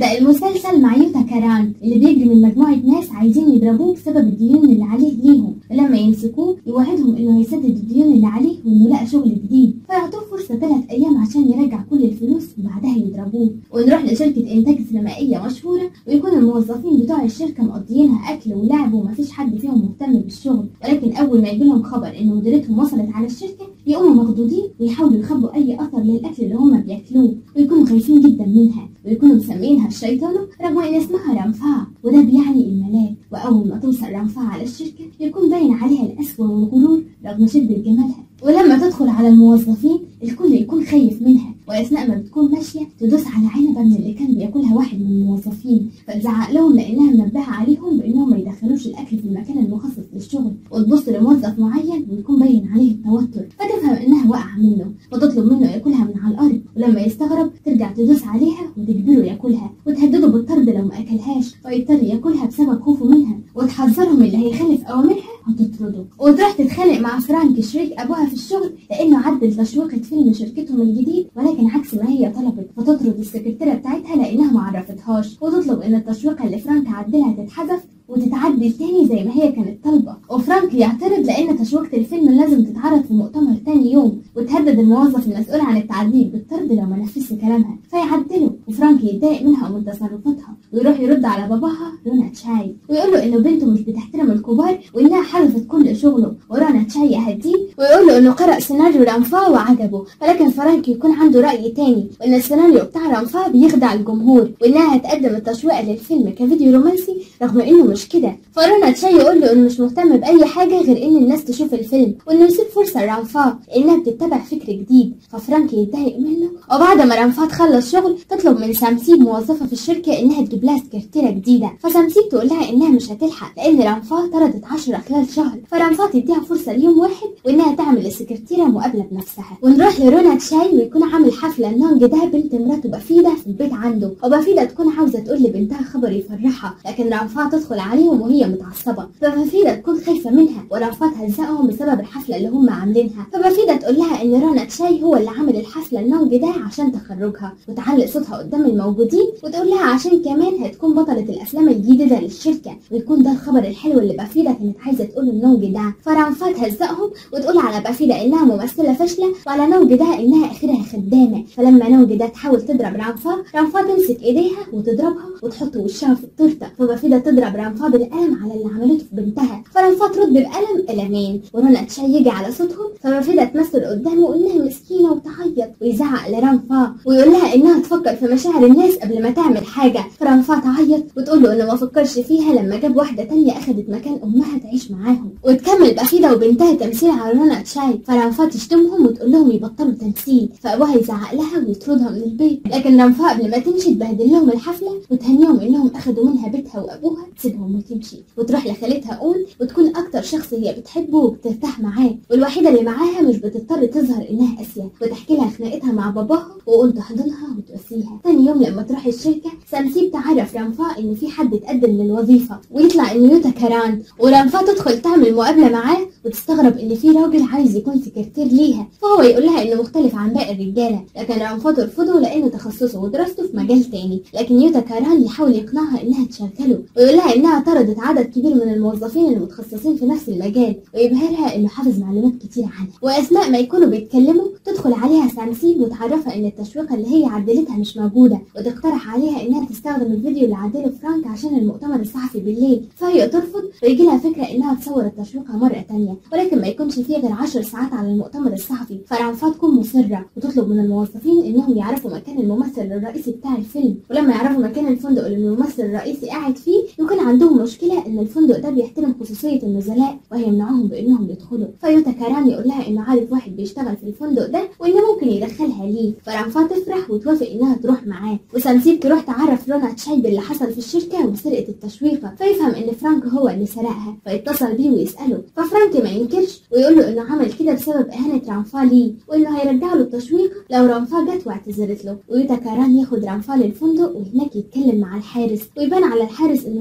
بيبدأ المسلسل مع يوتا كاران اللي بيجري من مجموعة ناس عايزين يضربوه بسبب الديون اللي عليه ليهم ولما يمسكوه يوعدهم انه هيسدد الديون اللي عليه وانه لقى شغل جديد فيعطوه فرصة ثلاث ايام عشان يرجع كل الفلوس وبعدها يضربوه ونروح لشركة انتاج سينمائية مشهورة ويكون الموظفين بتوع الشركة مقضيينها اكل ولعب ومفيش حد فيهم مهتم بالشغل ولكن اول ما يجيلهم خبر ان مديرتهم وصلت على الشركة يقوموا مخضوضين ويحاولوا يخبوا اي اثر للاكل اللي هم بياكلوه ويكونوا خايفين جدا منها ويكونوا مسمينها الشيطانة رغم ان اسمها رنفاع وده بيعني الملاك واول ما توصل رنفاع على الشركة يكون باين عليها القسوة والغرور رغم شدة جمالها ولما تدخل على الموظفين الكل يكون خايف منها واثناء ما بتكون ماشيه تدوس على عنبه من اللي كان بياكلها واحد من الموظفين فتزعق لهم لانها منبهه عليهم بانهم ما يدخلوش الاكل في المكان المخصص للشغل وتبص لموظف معين ويكون باين عليه التوتر فتفهم انها واقعه منه وتطلب منه ياكلها من على الارض ولما يستغرب ترجع تدوس عليها وتجبره ياكلها وتهدده بالطرد لو ما اكلهاش فيضطر ياكلها بسبب خوفه منها وتحذرهم اللي هيخالف اوامرها هتطرده وتروح تتخانق مع فرانك شريك ابوها في الشغل لانه عدل تشويقة فيلم شركتهم الجديد ولكن عكس ما هي طلبت فتطرد السكرتيرة بتاعتها لانها ما عرفتهاش وتطلب ان التشويقة اللي فرانك عدلها تتحذف وتتعدل تاني زي ما هي كانت طالبة وفرانك يعترض لأن تشويقة الفيلم لازم تتعرض في مؤتمر تاني يوم وتهدد الموظف المسؤول عن التعديل بالطرد لو ما نفذش كلامها فيعدله وفرانك يتضايق منها ومن تصرفاتها ويروح يرد على باباها رونا تشاي ويقول له إنه بنته مش بتحترم الكبار وإنها حذفت كل شغله ورونا تشاي يهديه ويقول له إنه قرأ سيناريو رانفا وعجبه ولكن فرانك يكون عنده رأي تاني وإن السيناريو بتاع رانفا بيخدع الجمهور وإنها هتقدم التشويق للفيلم كفيديو رومانسي رغم إنه مش كده فرونا تشاي يقول له انه مش مهتم باي حاجه غير ان الناس تشوف الفيلم وانه يسيب فرصه لرانفا انها بتتبع فكر جديد ففرانك يتضايق منه وبعد ما رانفا تخلص شغل تطلب من سامسيب موظفه في الشركه انها تجيب لها سكرتيره جديده فسامسيب تقول لها انها مش هتلحق لان رانفا طردت 10 خلال شهر فرانفا تديها فرصه ليوم واحد وانها تعمل السكرتيره مقابله بنفسها ونروح لرونا تشاي ويكون عامل حفله نونج ده بنت مراته بفيده في البيت عنده وبفيده تكون عاوزه تقول لبنتها خبر يفرحها لكن رانفا تدخل عليهم وهي متعصبة فبفيدة تكون خايفة منها ورافات هزقهم بسبب الحفلة اللي هم عاملينها فبفيدة تقول لها ان رونا تشاي هو اللي عامل الحفلة النونج ده عشان تخرجها وتعلق صوتها قدام الموجودين وتقول لها عشان كمان هتكون بطلة الافلام الجديدة للشركة ويكون ده الخبر الحلو اللي بفيدة كانت عايزة تقول النونج ده فرانفات هزقهم وتقول على بفيدة انها ممثلة فاشلة وعلى نونج ده انها اخرها خدامة فلما نونج ده تحاول تضرب رانفا رانفا تمسك ايديها وتضربها وتحط وشها في التورته فبفيدة تضرب رانفا بالقلم على اللي عملته في بنتها فرنفا ترد بقلم قلمين ورونا تشاي يجي على صوتهم فبفيدة تمثل قدامه انها مسكينه وتعيط ويزعق لرنفا ويقول لها انها تفكر في مشاعر الناس قبل ما تعمل حاجه فرنفا تعيط وتقول له انه ما فكرش فيها لما جاب واحده تانية اخدت مكان امها تعيش معاهم وتكمل بفيدة وبنتها تمثيل على رونا تشاي فرنفا تشتمهم وتقول لهم يبطلوا تمثيل فابوها يزعق لها ويطردها من البيت لكن رنفا قبل ما تمشي تبهدل لهم الحفله وتهنيهم انهم اخدوا منها بيتها وابوها تسيبهم وتمشي وتروح لخالتها اون وتكون اكتر شخص هي بتحبه وبترتاح معاه والوحيده اللي معاها مش بتضطر تظهر انها قاسيه وتحكي لها خناقتها مع باباها وقول تحضنها وتواسيها تاني يوم لما تروح الشركه سامسيب تعرف رانفا ان في حد اتقدم للوظيفه ويطلع انه يوتا كاران ورانفا تدخل تعمل مقابله معاه وتستغرب ان في راجل عايز يكون سكرتير ليها فهو يقول لها انه مختلف عن باقي الرجاله لكن رانفا ترفضه لانه تخصصه ودراسته في مجال تاني لكن يوتا كاران يحاول يقنعها انها تشاركله ويقول لها انها طردت عدد كبير من الموظفين المتخصصين في نفس المجال ويبهرها انه حافظ معلومات كتير عنها واثناء ما يكونوا بيتكلموا تدخل عليها سامسيب وتعرفها ان التشويقه اللي هي عدلتها مش موجوده وتقترح عليها انها تستخدم الفيديو اللي عدله فرانك عشان المؤتمر الصحفي بالليل فهي ترفض ويجي لها فكره انها تصور التشويقه مره تانية ولكن ما يكونش فيه غير 10 ساعات على المؤتمر الصحفي فرانفا تكون مصره وتطلب من الموظفين انهم يعرفوا مكان الممثل الرئيسي بتاع الفيلم ولما يعرفوا مكان الفندق اللي الممثل الرئيسي قاعد فيه يكون عندهم مشكله ان الفندق ده بيحترم خصوصيه النزلاء وهيمنعوهم بانهم يدخلوا فيوتا كاران يقول لها انه عارف واحد بيشتغل في الفندق ده وانه ممكن يدخلها ليه فرانفا تفرح وتوافق انها تروح معاه وسامسيب تروح تعرف رونا تشاي باللي حصل في الشركه وسرقه التشويقه فيفهم ان فرانك هو اللي سرقها فيتصل بيه ويساله ففرانك ما ينكرش ويقول له انه عمل كده بسبب اهانه رانفا ليه وانه هيرجع له التشويق لو رانفا جت واعتذرت له ويوتا كاران ياخد رانفا للفندق وهناك يتكلم مع الحارس ويبان على الحارس انه راجل بالشكل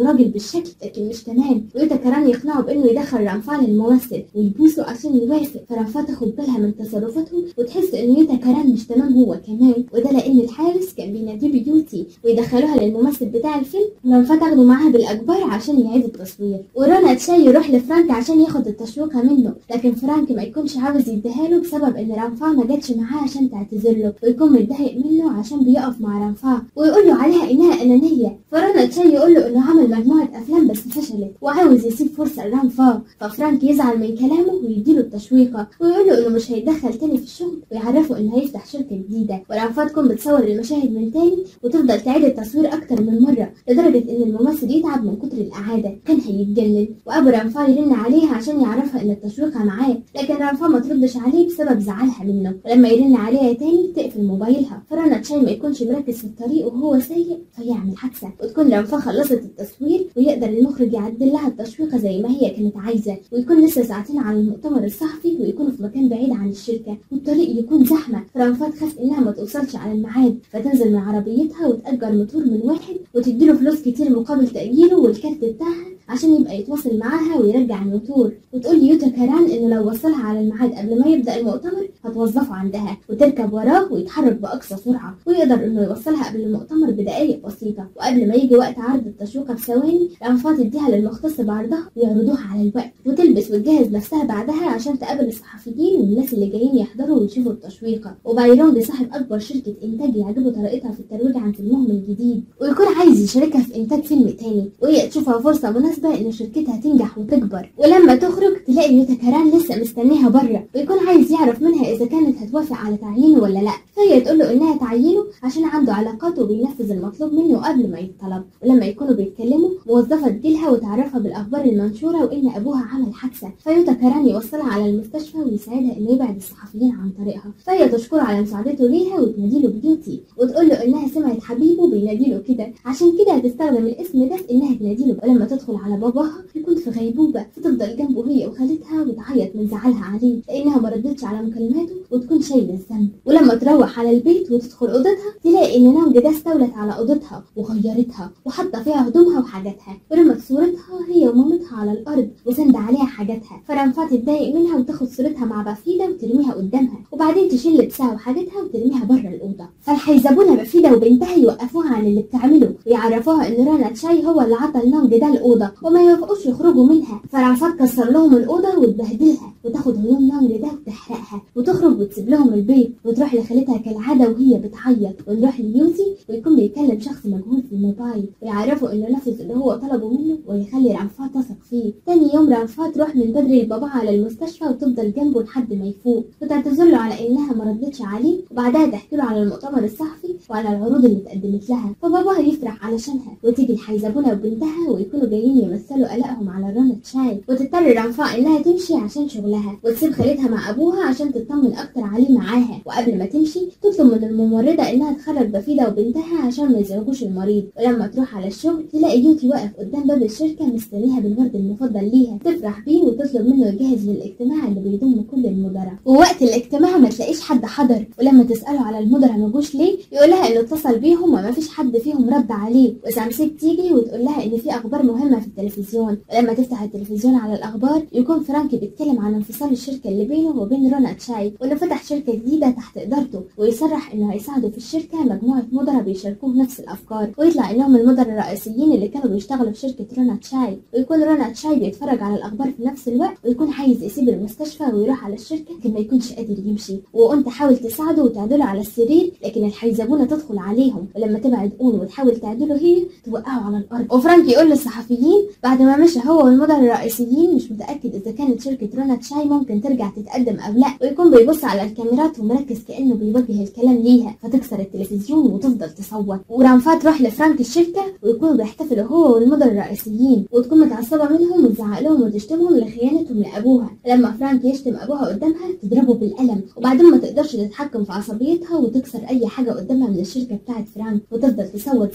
الشكل لكن مش تمام ويوتا كران يقنعه بانه يدخل رانفا للممثل ويبوسه عشان يوافق فرانفا تاخد بالها من تصرفاتهم وتحس ان يوتا كران مش تمام هو كمان وده لان الحارس كان بيناديه بيوتي ويدخلوها للممثل بتاع الفيلم ورانفا تاخده معاها بالاجبار عشان يعيد التصوير ورانا تشاي يروح لفرانك عشان ياخد التشويقه منه لكن فرانك ما يكونش عاوز يديها له بسبب ان رانفا ما جاتش معاه عشان تعتذر له ويكون متضايق منه عشان بيقف مع رانفا ويقول له عليها انها انانيه فرانا تشاي يقول له انه عمل مجموعه افلام بس فشلت وعاوز يسيب فرصه لرانفا ففرانك يزعل من كلامه ويديله التشويقه ويقول له انه مش هيتدخل تاني في الشغل ويعرفه انه هيفتح شركه جديده ورانفا تكون بتصور المشاهد من تاني وتفضل تعيد التصوير اكتر من مره لدرجه ان الممثل يتعب من كتر الاعاده كان هيتجنن وابو رانفا يرن عليها عشان يعرفها ان التشويقه معاه لكن رانفا ما تردش عليه بسبب زعلها منه ولما يرن عليها تاني تقفل موبايلها فرانا تشاي ما يكونش مركز في الطريق وهو سايق فيعمل حادثه وتكون رانفا خلصت التصوير ويقدر المخرج يعدل لها التشويقه زي ما هي كانت عايزه ويكون لسه ساعتين على المؤتمر الصحفي ويكونوا في مكان بعيد عن الشركه والطريق يكون زحمه فرانفا تخاف انها ما توصلش على الميعاد فتنزل من عربيتها وتأجر موتور من واحد وتديله فلوس كتير مقابل تأجيره والكارت بتاعها عشان يبقى يتواصل معاها ويرجع الموتور وتقول يوتا كاران انه لو وصلها على الميعاد قبل ما يبدا المؤتمر هتوظفه عندها وتركب وراه ويتحرك باقصى سرعه ويقدر انه يوصلها قبل المؤتمر بدقائق بسيطه وقبل ما يجي وقت عرض التشويقه بثواني رانفا تديها للمختص بعرضها ويعرضوها على الوقت وتلبس وتجهز نفسها بعدها عشان تقابل الصحفيين والناس اللي جايين يحضروا ويشوفوا التشويقه وبايرونج صاحب اكبر شركه انتاج يعجبه طريقتها في الترويج عن فيلمهم الجديد ويكون عايز يشاركها في انتاج فيلم تاني وهي تشوفها فرصه مناسبه ان شركتها تنجح وتكبر ولما تخرج تلاقي يوتا كاران لسه مستنيها بره ويكون عايز يعرف منها اذا كانت هتوافق على تعيينه ولا لا فهي تقول له انها تعينه عشان عنده علاقات وبينفذ المطلوب منه قبل ما يتطلب ولما يكونوا بيتكلموا موظفه تجيلها وتعرفها بالاخبار المنشوره وان ابوها عمل حادثه فيوتا كاران يوصلها على المستشفى ويساعدها انه يبعد الصحفيين عن طريقها فهي تشكره على مساعدته ليها وتناديله بيوتي وتقول له انها سمعت حبيبه بيناديله كده عشان كده هتستخدم الاسم ده في انها تناديله ولما تدخل على باباها يكون في غيبوبه فتفضل جنبه هي وخالتها وتعيط من زعلها عليه لانها ما ردتش على مكالماته وتكون شايله الذنب ولما تروح على البيت وتدخل اوضتها تلاقي ان نونج ده استولت على اوضتها وغيرتها وحاطه فيها هدومها وحاجاتها ورمت صورتها هي ومامتها على الارض وسند عليها حاجاتها فرنفا تتضايق منها وتاخد صورتها مع بافيدا وترميها قدامها وبعدين تشيل لبسها وحاجاتها وترميها بره الاوضه فالحيزبونه بافيدا وبنتها يوقفوها عن اللي بتعمله ويعرفوها ان رانا تشاي هو اللي عطى النونج ده الاوضه وما يوافقوش يخرجوا منها فرنفا تكسر لهم الاوضه وتبهدلها وتاخد هدوم نونج ده وتحرقها وتخرج وتسيب لهم البيت وتروح لخالتها كالعاده وهي بتعيط ونروح ليوزي ويكون بيكلم شخص مجهول في الموبايل ويعرفوا انه نفذ اللي هو طلبه منه ويخلي رانفا تثق فيه تاني يوم رانفا تروح من بدري لباباها على المستشفى وتفضل جنبه لحد ما يفوق وتعتذر له على انها ما ردتش عليه وبعدها تحكي له على المؤتمر الصحفي وعلى العروض اللي اتقدمت لها فباباها يفرح علشانها وتيجي الحيزبونه وبنتها ويكونوا جايين يمثلوا قلقهم على رانا تشاي وتضطر رانفا انها تمشي عشان شغلها وتسيب خالتها مع ابوها عشان تطمن اكتر عليه معاها وقبل ما تمشي تطلب من الممرضه انها تخرج بفيدا وبنتها عشان ما يزعجوش المريض ولما تروح على الشغل تلاقي يوتي واقف قدام باب الشركه مستنيها بالورد المفضل ليها تفرح بيه وتطلب منه يجهز للاجتماع اللي بيضم كل المدراء ووقت الاجتماع ما تلاقيش حد حضر ولما تساله على المدراء ما جوش ليه يقول لها انه اتصل بيهم وما فيش حد فيهم رد عليه وسامسيك تيجي وتقول لها ان في اخبار مهمه في التلفزيون ولما تفتح التلفزيون على الاخبار يكون فرانك بيتكلم عن انفصال الشركه اللي بينه وبين رونا تشاي وانه فتح شركه جديده تحت ادارته ويصرح انه هيساعده في الشركه مجموعه مدراء بيشاركوه نفس الافكار ويطلع انهم المدراء الرئيسيين اللي كانوا بيشتغلوا في شركه رونا تشاي ويكون رونا تشاي بيتفرج على الاخبار في نفس الوقت ويكون عايز يسيب المستشفى ويروح على الشركه لكن ما يكونش قادر يمشي وأون تحاول تساعده وتعدله على السرير لكن الحيزبونه تدخل عليهم ولما تبعد اون وتحاول تعدله هي توقعه على الارض وفرانك يقول للصحفيين بعد ما مشى هو والمدراء الرئيسيين مش متاكد اذا كانت شركه رونا تشاي ممكن ترجع تتقدم او لا ويكون بيبص على الكاميرات ومركز كانه بيوجه الكلام ليها فتكسر التلفزيون وتفضل تصوت ورانفا تروح لفرانك الشركه ويكونوا بيحتفلوا هو والمدراء الرئيسيين وتكون متعصبه منهم وتزعق لهم وتشتمهم لخيانتهم لابوها لما فرانك يشتم ابوها قدامها تضربه بالقلم وبعدين ما تقدرش تتحكم في عصبيتها وتكسر اي حاجه قدامها من الشركه بتاعت فرانك وتفضل تصوت زي المجنونه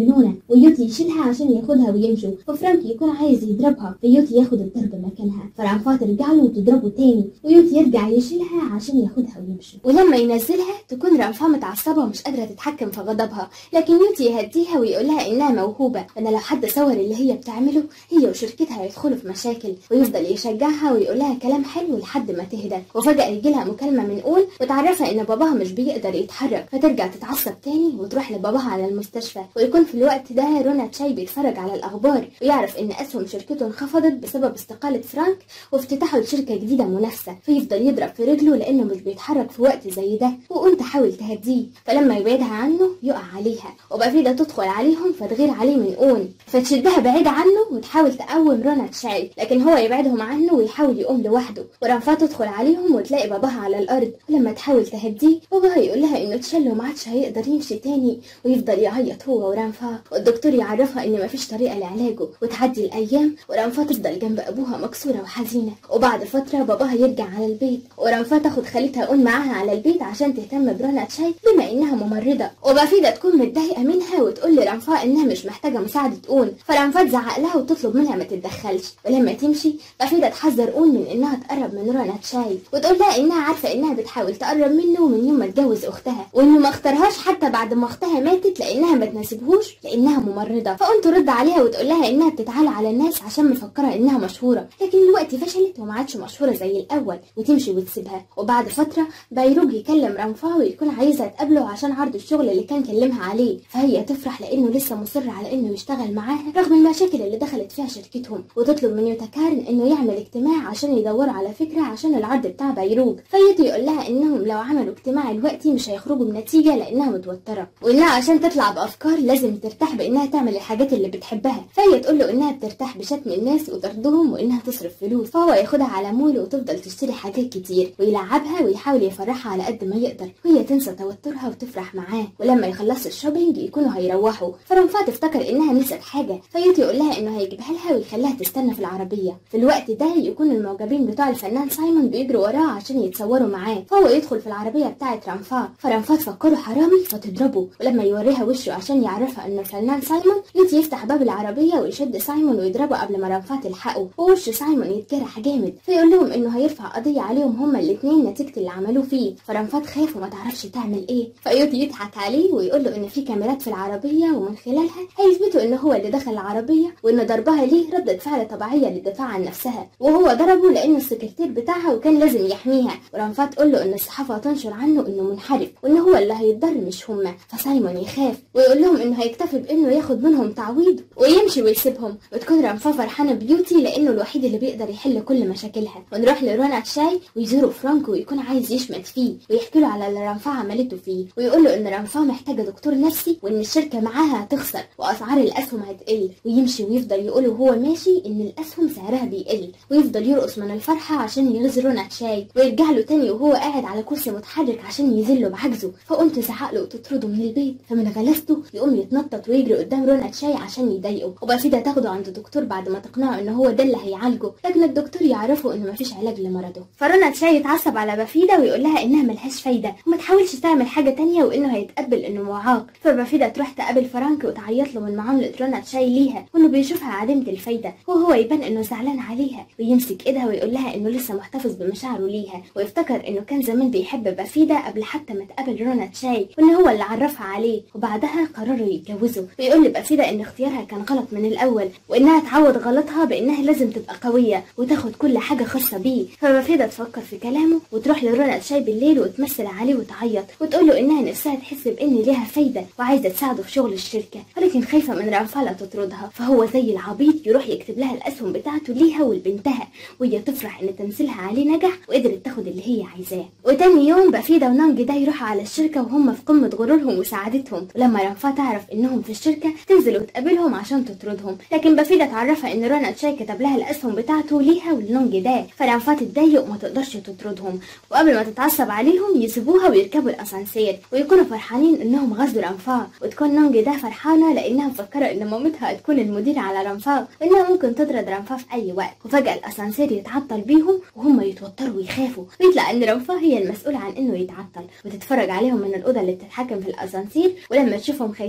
مجنونة ويوتي يشيلها عشان ياخدها ويمشوا وفرانك يكون عايز يضربها فيوتي ياخد الضرب مكانها فرانفا ترجع له وتضربه تاني ويوتي يرجع يشيلها عشان ياخدها ويمشوا ولما ينزلها تكون رانفا متعصبة ومش قادرة تتحكم في غضبها لكن يوتي يهديها ويقولها إنها موهوبة وإن لو حد صور اللي هي بتعمله هي وشركتها هيدخلوا في مشاكل ويفضل يشجعها ويقولها كلام حلو لحد ما تهدى وفجأة يجيلها مكالمة من أول وتعرفها إن باباها مش بيقدر يتحرك فترجع تتعصب تاني وتروح لباباها على المستشفى ويكون في الوقت ده رونا تشاي بيتفرج على الأخبار ويعرف إن أسهم شركته انخفضت بسبب استقالة فرانك وافتتاحه لشركة جديدة منافسة فيفضل يضرب في رجله لأنه مش بيتحرك في وقت زي ده وأم تحاول تهديه فلما يبعدها عنه يقع عليها وبفيدة تدخل عليهم فتغير عليه من أون فتشدها بعيد عنه وتحاول تقوم رونا تشاي لكن هو يبعدهم عنه ويحاول يقوم لوحده ورانفا تدخل عليهم وتلاقي باباها على الأرض ولما تحاول تهديه باباها يقول لها إنه تشل وما عادش هيقدر يمشي تاني ويفضل يعيط هو ورانفا والدكتور يعرفها إن مفيش طريقة لعلاجه وتعدي الأيام ورانفا تفضل جنب أبوها مكسورة وحزينة وبعد فترة باباها يرجع على البيت ورانفا تاخد خالتها أون معاها على البيت عشان تهتم برونا تشاي بما إنها ممرضة وبفيدة تكون متضايقة منها وتقول لرانفا إنها مش محتاجة مساعدة أون فرانفا تزعق لها وتطلب منها ما تتدخلش ولما تمشي بفيدة تحذر أون من إنها تقرب من رونا تشاي وتقول لها إنها عارفة إنها بتحاول تقرب منه من يوم ما اتجوز أختها وإنه ما اختارهاش حتى بعد ما أختها ماتت لأنها ما تناسبهوش لأنها ممرضة فأون ترد عليها وتقول لها إنها بتتعالى على الناس عشان مفكرة إنها مشهورة لكن دلوقتي فشلت وما عادش مشهورة زي الأول وتمشي وتسيبها وبعد فترة بيروج يكلم رانفا ويكون عايزها تقابله عشان عرض الشغل اللي كان كلمها عليه فهي تفرح لأنه لسه مصر على إنه يشتغل معاها رغم المشاكل اللي دخلت فيها شركتهم وتطلب من يوتا كارن إنه يعمل اجتماع عشان يدوروا على فكرة عشان العرض بتاع بيروج فيوتا يقول لها إنهم لو عملوا اجتماع دلوقتي مش هيخرجوا بنتيجة لأنها متوترة وإنها عشان تطلع بأفكار لازم ترتاح بإنها تعمل الحاجات اللي بتحبها فهي تقول له إنها بترتاح بشتم الناس وطردهم وإنها تصرف فلوس فهو ياخدها على مول وتفضل تشتري حاجات كتير ويلعبها ويحاول يفرحها على قد ما يقدر وهي تنسى توترها وتفرح معاه ولما يخلصوا الشوبينج يكونوا هيروحوا فرنفا تفتكر إنها نسيت حاجة فيوتي يقول لها إنه هيجيبها لها ويخليها تستنى في العربية في الوقت ده يكون المعجبين بتوع الفنان سايمون بيجروا وراه عشان يتصوروا معاه فهو يدخل في العربية بتاعة رانفا فرانفا تفكره حرامي فتضربه ولما يوريها وشه عشان يعرفها إنه الفنان سايمون يوتي يفتح باب العربية ويشد سايمون ويضربه قبل ما رانفا تلحقه ووش سايمون يتجرح جامد فيقول لهم إنه هيرفع قضية عليهم هما الاتنين نتيجة اللي عملوه فيه فرانفا تخاف وما تعرفش تعمل إيه فيوتي يضحك عليه ويقول له إن في كاميرات في العربية ومن خلالها هيثبتوا إن هو اللي دخل العربية وإن ضربها ليه ردة فعل طبيعية للدفاع عن نفسها وهو ضربه لأنه السكرتير بتاعها وكان لازم يحميها ورانفا تقول له إن الصحافة هتنشر عنه إنه منحرف وإن هو اللي هيتضر مش هما فسايمون يخاف ويقول لهم إنه هيكتفي بإنه ياخد منهم تعويض ويمشي ويسيبهم وتكون رانفا فرحانة بيوتي لأنه الوحيد اللي بيقدر يحل كل مشاكلها ونروح لرونا تشاي ويزوروا فرانكو ويكون عايز يشمت فيه ويحكي له على اللي رانفا عملته فيه ويقول له إن رانفا محتاجة دكتور نفسي وإن الشركة معاها هتخسر وأسعار الأسهم هتقل ويمشي ويفضل يقول وهو ماشي إن الأسهم سعرها بيقل ويفضل يرقص من الفرحة عشان يغزي رونا تشاي ويرجع له تاني وهو قاعد على كرسي متحرك عشان يذله بعجزه فقوم تزعق له وتطرده من البيت فمن غلاسته يقوم يتنطط ويجري قدام رونا تشاي عشان يضايقه وبفيدة تاخده عند دكتور بعد ما تقنعه إن هو ده اللي هيعالجه لكن الدكتور يعرفه إنه مفيش علاج لمرضه فرونا تشاي يتعصب على بفيدة ويقول لها إنها ملهاش فايدة وما تحاولش تعمل حاجة تانية وإنه هيتقبل إنه معاق فبفيدة تروح تقابل فرانك وتعيط له من معاملة رونا تشاي ليها وإنه بيشوفها عديمة الفايدة وهو يبان إنه زعلان عليها ويمسك إيدها ويقول لها إنه لسه محتفظ بمشاعره ليها ويفتكر إنه كان زمان بيحب بفيدة قبل حتى ما تقابل رونا تشاي وإن هو اللي عرفها عليه وبعدها قرروا يتجوزوا ويقول لبفيدة إن اختيارها كان غلط من الأول وإنها تعوض غلطها بإنها لازم تبقى قوية وتاخد كل حاجة خاصة بيه فبفيدة تفكر في كلامه وتروح لرونا تشاي بالليل وتمثل عليه وتعيط وتقول له إنها نفسها تحس بإن ليها فايدة وعايزة تساعده في شغل الشركة ولكن خايفة من رانفالا تطردها فهو زي العبيط يروح يكتب لها الأسهم بتاعته ليها ولبنتها وهي تفرح إن تمثيلها عليه نجح وقدرت تاخد اللي هي عايزاه وتاني يوم بفيدة ونانج ده يروحوا على الشركة وهم في قمة غرورهم وسعادتهم ولما رانفا تعرف إنهم في الشركة تنزل وتقابلهم عشان تطردهم لكن بفيدة تعرفها إن رونا تشاي كتب لها الأسهم بتاعته ليها ولنونج ده فرانفا تتضايق وما تقدرش تطردهم وقبل ما تتعصب عليهم يسيبوها ويركبوا الأسانسير ويكونوا فرحانين إنهم غزوا رانفا وتكون نونج ده فرحانة لأنها مفكرة إن مامتها هتكون المديرة على رانفا وإنها ممكن تطرد رانفا في أي وقت وفجأة الأسانسير يتعطل بيهم وهم يتوتروا ويخافوا ويطلع إن رانفا هي المسؤولة عن إنه يتعطل وتتفرج عليهم من الأوضة اللي بتتحكم في الأسانسير ولما تشوفهم خايفين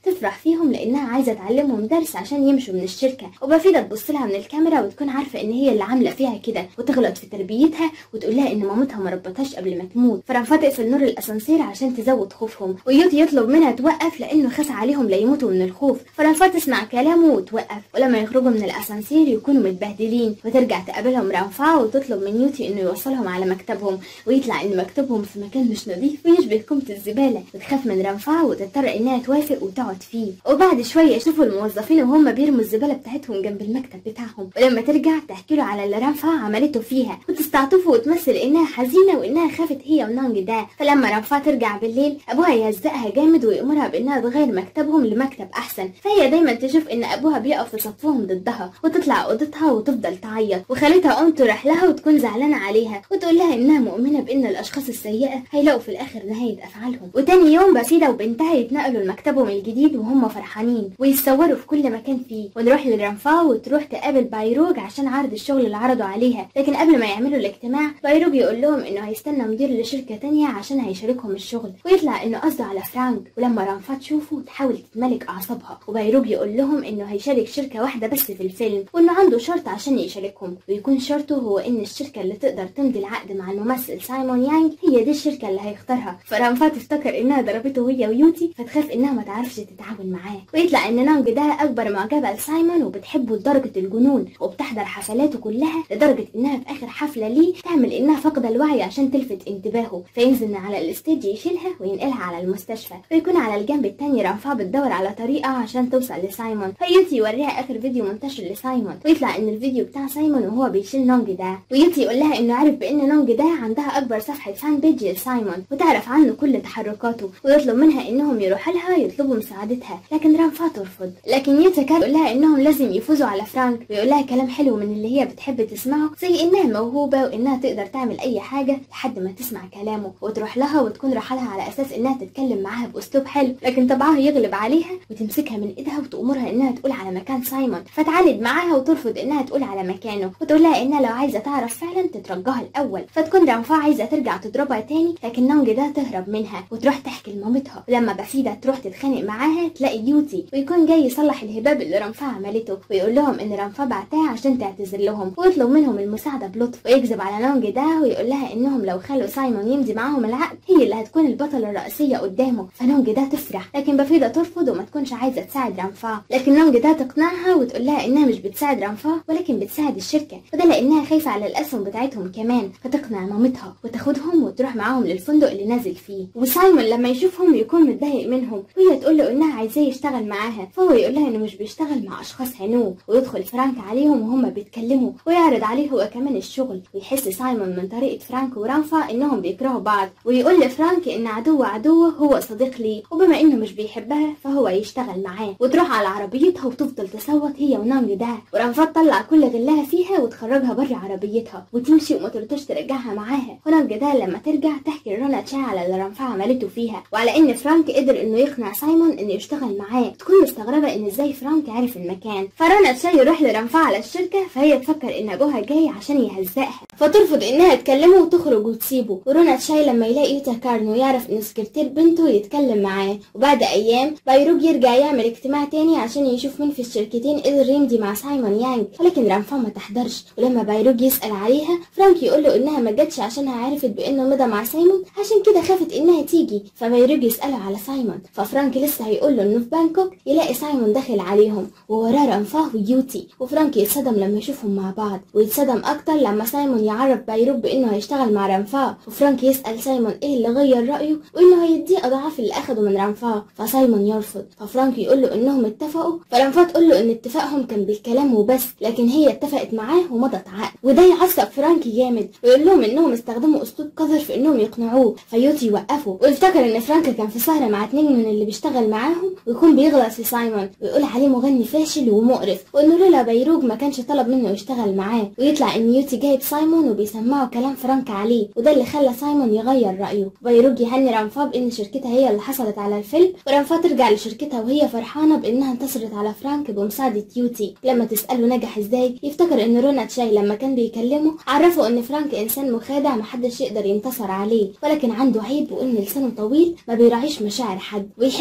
تفرح فيهم لانها عايزه تعلمهم درس عشان يمشوا من الشركه وبفيدة تبص لها من الكاميرا وتكون عارفه ان هي اللي عامله فيها كده وتغلط في تربيتها وتقول لها ان مامتها ما ربتهاش قبل ما تموت فرنفا تقفل نور الاسانسير عشان تزود خوفهم ويوتي يطلب منها توقف لانه خاف عليهم لا يموتوا من الخوف فرنفا تسمع كلامه وتوقف ولما يخرجوا من الاسانسير يكونوا متبهدلين وترجع تقابلهم رنفا وتطلب من يوتي انه يوصلهم على مكتبهم ويطلع ان مكتبهم في مكان مش نظيف ويشبه كومة الزبالة وتخاف من رنفا وتضطر انها توافق وتقعد فيه وبعد شوية يشوفوا الموظفين وهم بيرموا الزبالة بتاعتهم جنب المكتب بتاعهم ولما ترجع تحكي له على اللي رنفا عملته فيها وتستعطفه وتمثل انها حزينة وانها خافت هي ونانج ده فلما رنفا ترجع بالليل ابوها يهزقها جامد ويأمرها بانها تغير مكتبهم لمكتب احسن فهي دايما تشوف ان ابوها بيقف في صفهم ضدها وتطلع اوضتها وتفضل تعيط وخالتها ام تروح لها وتكون زعلانة عليها وتقول لها انها مؤمنة بان الاشخاص السيئة هيلاقوا في الاخر نهاية افعالهم وتاني يوم بسيدة وبنتها يتنقلوا لمكتبهم الجديد وهم فرحانين ويتصوروا في كل مكان فيه ونروح للرنفا وتروح تقابل بايروج عشان عرض الشغل اللي عرضوا عليها لكن قبل ما يعملوا الاجتماع بايروج يقول لهم انه هيستنى مدير لشركة تانية عشان هيشاركهم الشغل ويطلع انه قصده على فرانك ولما رنفا تشوفه تحاول تتملك اعصابها وبايروج يقول لهم انه هيشارك شركة واحدة بس في الفيلم وانه عنده شرط عشان يشاركهم ويكون شرطه هو ان الشركة اللي تقدر تمضي العقد مع الممثل سايمون يانج هي دي الشركة اللي هيختارها فرنفا تفتكر انها ضربته هي ويوتي فتخاف انها ما تعرفش تتعاون معاه ويطلع ان نانج ده اكبر معجبة لسايمون وبتحبه لدرجة الجنون وبتحضر حفلاته كلها لدرجة انها في اخر حفلة ليه تعمل انها فاقدة الوعي عشان تلفت انتباهه فينزل من على الاستيج يشيلها وينقلها على المستشفى ويكون على الجنب التاني رنفا بتدور على طريقة عشان توصل لسايمون فيوتي يوريها اخر فيديو منتشر لسايمون ويطلع ان الفيديو بتاع سايمون وهو بيشيل نونج ده ويوتي يقول لها انه عرف بان نونج ده عندها اكبر صفحة فان بيج لسايمون وتعرف عنه كل تحركاته ويطلب منها انهم يروحوا لها يطلبوا مساعدتها لكن رنفا ترفض لكن يوتا كان يقول لها انهم لازم يفوزوا على فرانك ويقول لها كلام حلو من اللي هي بتحب تسمعه زي انها موهوبة وانها تقدر تعمل اي حاجة لحد ما تسمع كلامه وتروح لها وتكون رايحة لها على اساس انها تتكلم معاها باسلوب حلو لكن طبعها يغلب عليها وتمسكها من ايدها وتأمرها انها تقول على مكان سايمون فتعاند معاها وترفض انها تقول على مكانه وتقول لها انها لو عايزة تعرف فعلا تترجاها الاول فتكون رنفا عايزة ترجع تضربها تاني لكن نونج ده تهرب منها وتروح تحكي لمامتها ولما بفيدة تروح تتخانق معاها تلاقي يوتي ويكون جاي يصلح الهباب اللي رنفا عملته ويقول لهم ان رنفا بعتها عشان تعتذر لهم ويطلب منهم المساعدة بلطف ويكذب على نونج ده ويقول لها انهم لو خلوا سايمون يمضي معاهم العقد هي اللي هتكون البطلة الرئيسية قدامه فنونج ده تفرح لكن بفيدة ترفض وما تكونش عايزة تساعد رنفا لكن نونج ده تقنعها وتقول لها انها مش بتساعد رنفا ولكن بتساعد الشركة وده لانها خايفة على الاسهم بتاعتهم كمان فتقنع مامتها وتاخدهم وتروح معاهم للفندق اللي نازل فيه وسايمون لما يشوفهم يكون متضايق منهم وهي تقول له انها عايزاه يشتغل معاها فهو يقول لها انه مش بيشتغل مع اشخاص هنو ويدخل فرانك عليهم وهم بيتكلموا ويعرض عليه هو كمان الشغل ويحس سايمون من طريقة فرانك ورانفا انهم بيكرهوا بعض ويقول لفرانك ان عدو عدوه هو صديق ليه وبما انه مش بيحبها فهو يشتغل معاه وتروح على عربيتها وتفضل تصوت هي ونانج ده ورانفا تطلع كل غلها فيها وتخرجها بره عربيتها وتمشي وما ترضاش ترجعها معاها ونانج ده لما ترجع تحكي لرونا تشا على اللي رانفا عملته فيها وعلى ان فرانك قدر انه يقنع سايمون انه يشتغل معاه تكون مستغربه ان ازاي فرانك عرف المكان فرونا تشا يروح لرانفا على الشركه فهي تفكر ان ابوها جاي عشان يهزقها فترفض انها تكلمه وتخرج وتسيبه ورونا تشاي لما يلاقي يوتا كارنو يعرف ان سكرتير بنته يتكلم معاه وبعد ايام بايروج يرجع يعمل اجتماع تاني عشان يشوف مين في الشركتين قدر يمضي مع سايمون يانج ولكن رانفا ما تحضرش ولما بايروج يسال عليها فرانك يقول له انها ما جاتش عشانها عرفت بانه مضى مع سايمون عشان كده خافت انها تيجي فبايروج يساله على سايمون ففرانك لسه هيقول له انه في بانكوك يلاقي سايمون داخل عليهم ووراه رانفا ويوتي وفرانك يتصدم لما يشوفهم مع بعض ويتصدم اكتر لما سايمون يعرف بايروج بانه هيشتغل مع رانفا وفرانك يسال سايمون ايه اللي غير رايه وانه هيديه اضعاف اللي اخده من رانفا فسايمون يرفض ففرانك يقول له انهم اتفقوا فرانفا تقول له ان اتفاقهم كان بالكلام وبس لكن هي اتفقت معاه ومضت عقد وده يعصب فرانك جامد ويقول لهم انهم استخدموا اسلوب قذر في انهم يقنعوه فيوتي يوقفه ويفتكر ان فرانك كان في سهره مع اتنين من اللي بيشتغل معاهم ويكون بيغلط في سايمون ويقول عليه مغني فاشل ومقرف وانه لولا بيروج ما كانش طلب منه يشتغل معاه ويطلع ان يوتي جايب سايمون وبيسمعوا كلام فرانك عليه وده اللي خلى سايمون يغير رايه بيروج يهني رانفا بان شركتها هي اللي حصلت على الفيلم ورانفا ترجع لشركتها وهي فرحانه بانها انتصرت على فرانك بمساعده يوتي لما تساله نجح ازاي يفتكر ان رونا تشاي لما كان بيكلمه عرفه ان فرانك انسان مخادع محدش يقدر ينتصر عليه ولكن عنده عيب وان لسانه طويل ما بيراعيش مشاعر حد ويحب يشتم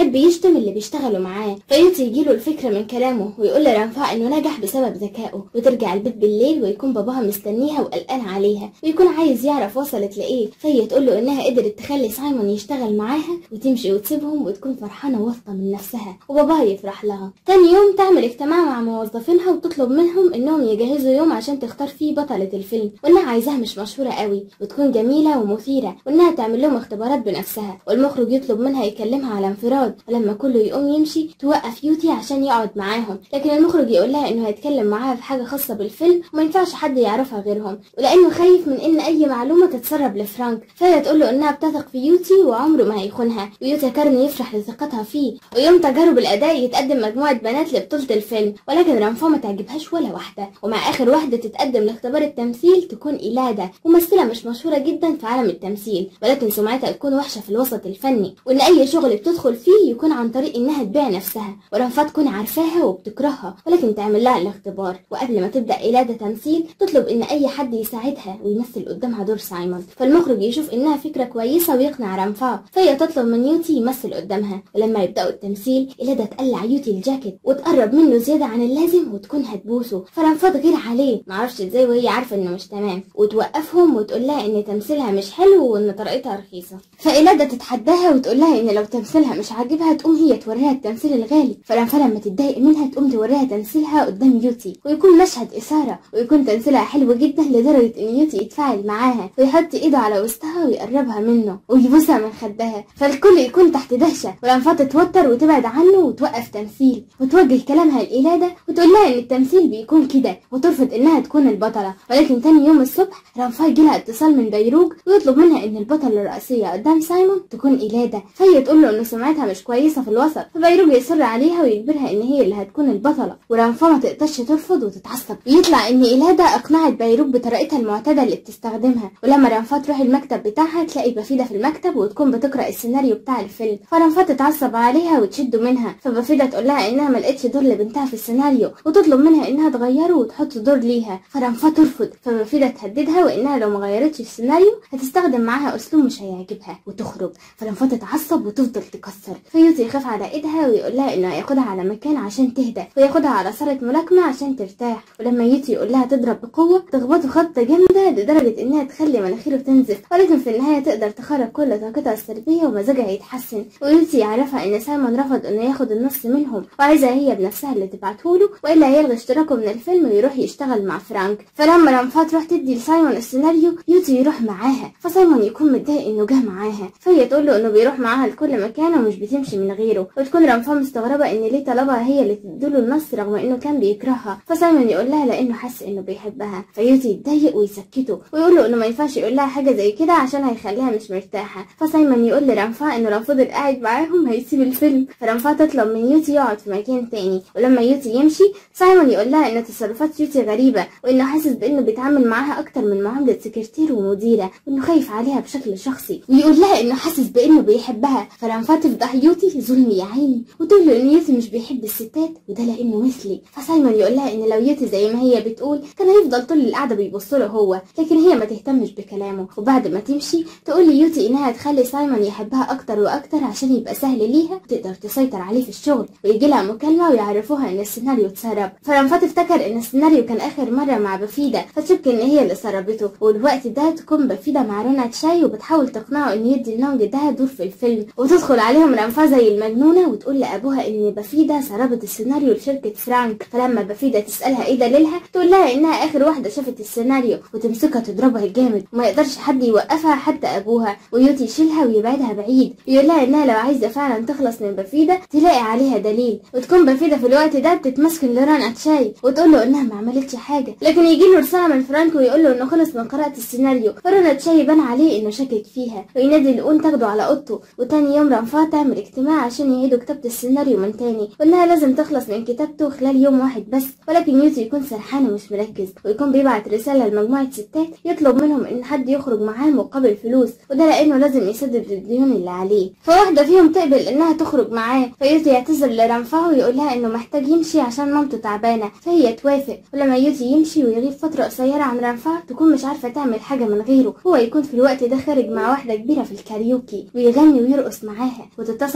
لازم اللي بيشتغلوا معاه فيوتي يجيله الفكرة من كلامه ويقول لرنفاء انه نجح بسبب ذكائه وترجع البيت بالليل ويكون باباها مستنيها وقلقان عليها ويكون عايز يعرف وصلت لايه فهي تقول له انها قدرت تخلي سايمون يشتغل معاها وتمشي وتسيبهم وتكون فرحانة واثقة من نفسها وباباها يفرح لها تاني يوم تعمل اجتماع مع موظفينها وتطلب منهم انهم يجهزوا يوم عشان تختار فيه بطلة الفيلم وانها عايزاها مش مشهورة قوي وتكون جميلة ومثيرة وانها تعمل لهم اختبارات بنفسها والمخرج يطلب منها يكلمها على انفراد ولما كله يقوم يمشي توقف يوتي عشان يقعد معاهم لكن المخرج يقول لها انه هيتكلم معاها في حاجة خاصة بالفيلم وما ينفعش حد يعرفها غيرهم ولانه خايف من ان اي معلومة تتسرب لفرانك فهي تقول له انها بتثق في يوتي وعمره ما هيخونها ويوتا كارني يفرح لثقتها فيه ويوم تجارب الاداء يتقدم مجموعة بنات لبطولة الفيلم ولكن رنفا ما تعجبهاش ولا واحدة ومع اخر واحدة تتقدم لاختبار التمثيل تكون إلادة ممثلة مش مشهورة جدا في عالم التمثيل ولكن سمعتها تكون وحشة في الوسط الفني وان اي شغل بتدخل فيه يكون عن طريق انها تبيع نفسها ورنفا تكون عارفاها وبتكرهها ولكن تعمل لها الاختبار وقبل ما تبدأ إلادة تمثيل تطلب ان اي حد يساعدها ويمثل قدامها دور سايمون فالمخرج يشوف انها فكرة كويسة ويقنع رنفا فهي تطلب من يوتي يمثل قدامها ولما يبدأوا التمثيل إلادة تقلع يوتي الجاكيت وتقرب منه زيادة عن اللازم وتكون هتبوسه فرنفا تغير عليه معرفش ازاي وهي عارفة انه مش تمام وتوقفهم وتقول لها ان تمثيلها مش حلو وان طريقتها رخيصة فإلادة تتحداها وتقول لها ان لو تمثيلها مش عاجبها تقوم هي توريها التمثيل الغالي فرنفا لما تتضايق منها تقوم توريها تمثيلها قدام يوتي ويكون مشهد إثارة ويكون تمثيلها حلو جدا لدرجة ان يوتي يتفاعل معاها ويحط ايده على وسطها ويقربها منه ويبوسها من خدها فالكل يكون تحت دهشة ولنفا تتوتر وتبعد عنه وتوقف تمثيل وتوجه كلامها لإلادة وتقول لها ان التمثيل بيكون كده وترفض انها تكون البطلة ولكن تاني يوم الصبح رنفا يجيلها اتصال من بيروج ويطلب منها ان البطلة الرئيسية قدام سايمون تكون إلادة فهي تقول له ان سمعتها مش كويسة في الوسط فبيروج يصر عليها ويجبرها ان هي اللي هتكون البطلة ورنفا ما تقدرش ترفض وتتعصب ويطلع ان إلادة اقنعت بيروج بطريقتها المعتادة اللي بتستخدمها ولما رنفا تروح المكتب بتاعها تلاقي بفيدة في المكتب وتكون بتقرأ السيناريو بتاع الفيلم فرنفا تتعصب عليها وتشده منها فبفيدة تقول لها انها ما لقتش دور لبنتها في السيناريو وتطلب منها انها تغيره وتحط دور ليها فرنفا ترفض فبفيدة تهددها وانها لو ما غيرتش السيناريو هتستخدم معاها اسلوب مش هيعجبها وتخرج فرنفا تتعصب وتفضل تكسر فيوتي يخاف على ايدها ويقول لها انه هياخدها على مكان عشان تهدى وياخدها على صالة ملاكمة عشان ترتاح ولما يوتي يقول لها تضرب بقوة تخبطه خبطة جامدة لدرجة انها تخلي مناخيره تنزف ولكن في النهاية تقدر تخرج كل طاقتها السلبية ومزاجها يتحسن ويوتي يعرفها ان سايمون رفض انه ياخد النص منهم وعايزة هي بنفسها اللي تبعتهوله والا هيلغي اشتراكه من الفيلم ويروح يشتغل مع فرانك فلما رنفا تروح تدي لسايمون السيناريو يوتي يروح معاها فسايمون يكون متضايق انه جه معاها فهي تقول له انه بيروح معاها لكل مكان ومش بتمشي من غيره وتكون رنفا مستغربة ان ليه طلبها هي اللي تديله النص رغم انه كان بيكرهها فسايمون يقول لها لانه حس انه بيحبها فيوتي يتضايق ويسكته ويقول له انه ما ينفعش يقول لها حاجه زي كده عشان هيخليها مش مرتاحه فسايمون يقول لرنفا انه لو فضل قاعد معاهم هيسيب الفيلم فرنفا تطلب من يوتي يقعد في مكان تاني ولما يوتي يمشي سايمون يقول لها ان تصرفات يوتي غريبه وانه حاسس بانه بيتعامل معاها اكتر من معامله سكرتير ومديره وانه خايف عليها بشكل شخصي ويقول لها انه حاسس بانه بيحبها فرنفا تفضح يوتي ظلم يا عيني وتقول له ان يوتي مش بيحب الستات وده لانه مثلي فسايمون يقول لها ان لو يوتي زي ما هي بتقول كان هيفضل طول القعده بيبص له هو لكن هي ما تهتمش بكلامه وبعد ما تمشي تقول ليوتي انها تخلي سايمون يحبها اكتر واكتر عشان يبقى سهل ليها وتقدر تسيطر عليه في الشغل ويجي لها مكالمه ويعرفوها ان السيناريو اتسرب فلما تفتكر ان السيناريو كان اخر مره مع بفيده فتشك ان هي اللي سربته والوقت ده تكون بفيده مع رنا تشاي وبتحاول تقنعه ان يدي لهم جدها دور في الفيلم وتدخل عليهم رنفا زي المجنونه وتقول لابوها ان بفيده سربت السيناريو لشركه فرانك فلما بفيده تسالها ايه دليلها تقول لها انها اخر واحده شافت السيناريو وتمسكها تضربها جامد وما يقدرش حد يوقفها حتى ابوها ويوتي يشيلها ويبعدها بعيد يقول لها انها لو عايزه فعلا تخلص من بفيده تلاقي عليها دليل وتكون بفيده في الوقت ده بتتمسكن لرنا تشاي وتقول له انها ما عملتش حاجه لكن يجي له رساله من فرانك ويقول له انه خلص من قراءه السيناريو فرنا تشاي يبان عليه انه شاكك فيها وينادي لؤون تاخده على اوضته وتاني يوم رنفا تعمل اجتماع عشان يعيدوا كتابه السيناريو من تاني وانها لازم تخلص من كتابته خلال يوم واحد بس ولكن يوتي يكون سرحان ومش مركز ويكون بيبعت رساله لمجموعه ستات يطلب منهم ان حد يخرج معاه مقابل فلوس وده لانه لازم يسدد الديون اللي عليه فواحده فيهم تقبل انها تخرج معاه فيوتي يعتذر لرنفا ويقول لها انه محتاج يمشي عشان مامته تعبانه فهي توافق ولما يوتي يمشي ويغيب فتره قصيره عن رنفا تكون مش عارفه تعمل حاجه من غيره هو يكون في الوقت ده خارج مع واحده كبيره في الكاريوكي ويغني ويرقص معاها وتتصل بيه رنفا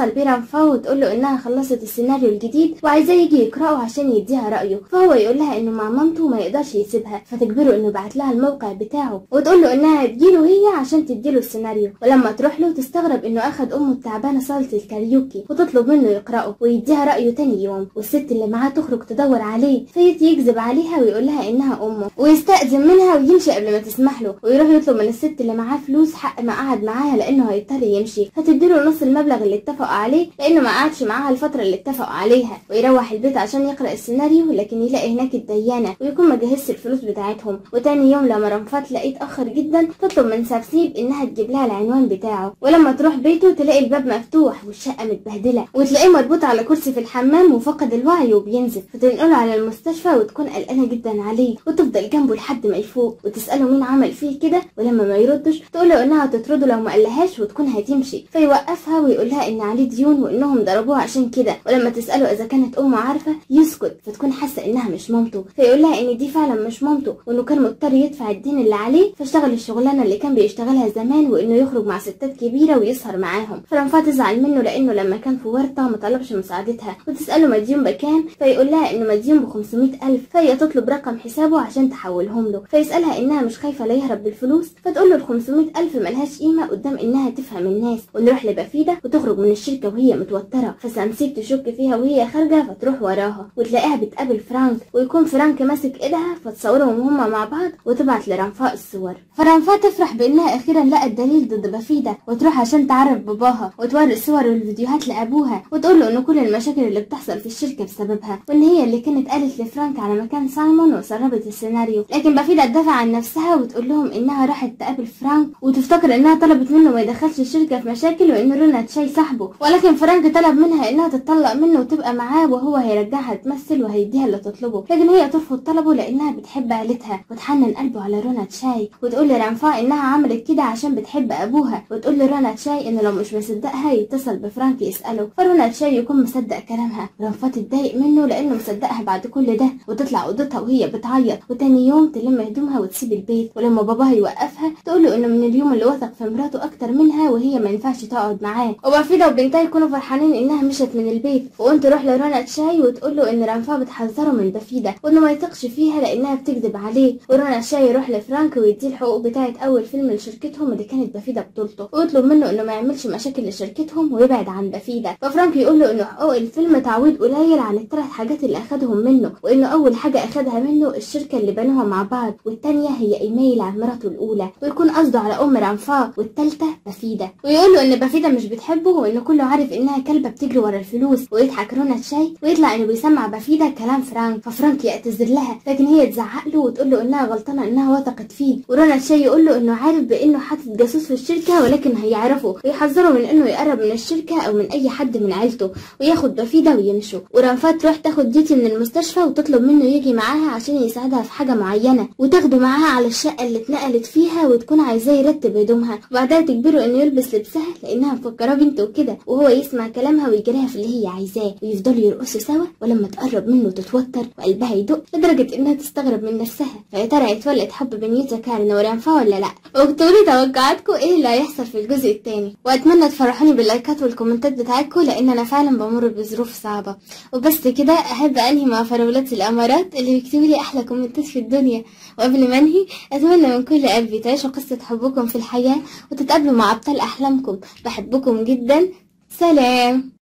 لرنفاو وتقول له انها خلصت السيناريو الجديد وعايزاه يجي يقراه عشان يديها رايه فهو يقول لها انه مع مامته ما يقدرش يسيبها فتجبره انه يبعت لها الموقع بتاعه وتقول له انها تجيله هي عشان تديله السيناريو ولما تروح له تستغرب انه اخد امه التعبانه صاله الكاريوكي وتطلب منه يقراه ويديها رايه تاني يوم والست اللي معاه تخرج تدور عليه فيتي يكذب عليها ويقول لها انها امه ويستأذن منها ويمشي قبل ما تسمح له ويروح يطلب من الست اللي معاه فلوس حق ما قعد معاها لانه هيضطر يمشي فتديله نص المبلغ اللي اتفقوا عليه لانه ما قعدش معاها الفتره اللي اتفقوا عليها ويروح البيت عشان يقرا السيناريو لكن يلاقي هناك الديانه ويكون ما جهزش الفلوس بتاعتهم وتاني يوم لما رنفات لقيت اتاخر جدا تطلب من سبسيب انها تجيب لها العنوان بتاعه ولما تروح بيته تلاقي الباب مفتوح والشقه متبهدله وتلاقيه مربوط على كرسي في الحمام وفقد الوعي وبينزف فتنقله على المستشفى وتكون قلقانه جدا عليه وتفضل جنبه لحد ما يفوق وتساله مين عمل فيه كده ولما ما يردش تقوله انها تطرده لو ما قالهاش وتكون هتمشي فيوقفها ويقول لها ان عليه ديون وانهم ضربوه عشان كده ولما تساله اذا كانت امه عارفه يسكت فتكون حاسه انها مش مامته فيقول لها ان دي فعلا مش مامته وانه كان مضطر يدفع الدين اللي عليه فاشتغل الشغلانه اللي كان بيشتغلها زمان وانه يخرج مع ستات كبيره ويسهر معاهم فرنفا تزعل منه لانه لما كان في ورطه ما طلبش مساعدتها وتساله مديون بكام فيقول لها انه مديون ب 500 الف فهي تطلب رقم حسابه عشان تحولهم له فيسالها انها مش خايفه لا يهرب بالفلوس فتقول له ال 500 الف ملهاش قيمه قدام انها تفهم الناس ونروح لبفيده وتخرج من الشركه وهي متوتره فسامسيك تشك فيها وهي خارجه فتروح وراها وتلاقيها بتقابل فرانك ويكون فرانك ماسك ايدها فتصورهم هما مع بعض وتبعت لرنفاء الصور فرنفاء تفرح بانها اخيرا لقت دليل ضد بفيده وتروح عشان تعرف باباها وتوري الصور والفيديوهات لابوها وتقول له ان كل المشاكل اللي بتحصل في الشركه بسببها وان هي اللي كانت قالت لفرانك على مكان سايمون وسربت السيناريو لكن بفيده تدافع عن نفسها وتقول لهم انها راحت تقابل فرانك وتفتكر انها طلبت منه ما يدخلش الشركه في مشاكل وان رونا شاي صاحبه ولكن فرانك طلب منها انها تتطلق منه وتبقى معاه وهو هيرجعها تمثل وهيديها اللي تطلبه لكن هي ترفض طلبه لانها بتحب عيلتها وتحنن قلبه على رونا شاي وتقول لرنفاء انها عملت كده عشان بتحب ابوها وتقول لرونا شاي انه لو مش مصدقها يتصل بفرانك يساله فرونا شاي يكون مصدق كلامها رنفاء تتضايق منه لانه مصدقها بعد كل ده وتطلع اوضتها وهي بتعيط وتاني يوم تلم هدومها وتسيب البيت ولما باباها يوقفها تقول له انه من اليوم اللي وثق في مراته اكتر منها وهي ما ينفعش تقعد معاه وبفيدة وبنتها يكونوا فرحانين انها مشت من البيت وقوم تروح لرونا شاي وتقول له ان رنفاء بتحذره من بفيدة وانه ما يثقش فيها لانها بتكذب عليه ورونا شاي يروح لفرانك ويديه الحقوق بتاعه اول فيلم لشركتهم اللي كانت بفيدة بطولته ويطلب منه انه ما يعملش مشاكل لشركتهم ويبعد عن بفيدة ففرانك يقول له انه حقوق الفيلم تعويض قليل عن الثلاث حاجات اللي اخدهم منه وانه اول حاجة اخدها منه الشركة اللي بنوها مع بعض والتانية هي ايميل عن مراته الاولى ويكون قصده على ام رنفاء والتالتة بفيدة ويقول له ان بفيدة مش بتحبه وانه كله عارف انها كلبة بتجري ورا الفلوس ويضحك رونا شاي ويطلع انه بيسمع بفيدة كلام فرانك ففرانك يعتذر لها لكن هي تزعق له وتقول له انها غلطانة انها وثقت فيه ورونا شاي يقول له انه عارف بانه حاطط جاسوس في الشركة ولكن هيعرفه ويحذره من انه يقرب من الشركة او من اي حد من عيلته وياخد بفيدة ويمشوا ورنفاء تروح تاخد ديتي من المستشفى وتطلب منه يجي معاها عشان يساعدها في حاجة معينة وتاخده معاها على الشقة اللي اتنقلت فيها وتكون عايزاه يرتب هدومها وبعدها تجبره انه يلبس لبسها لانها مفكراه بنته وكده وهو يسمع كلامها ويجريها في اللي هي عايزاه ويفضلوا يرقصوا سوا ولما تقرب منه تتوتر وقلبها يدق لدرجة انها تستغرب من نفسها فيا ترى هيتولد حب بين يوتا كارن ورنفا ولا لا واكتبوا لي توقعاتكم ايه اللي هيحصل في الجزء التاني واتمنى تفرحوني باللايكات والكومنتات بتاعتكم لان انا فعلا بمر بظروف صعبة وبس كده احب انهي مع فراولات الامارات اللي بيكتبوا لي احلى كومنتات في الدنيا وقبل ما انهي اتمنى من كل قلبي تعيشوا قصة حبكم في الحياة وتتقابلوا مع ابطال احلامكم بحبكم جدا سلام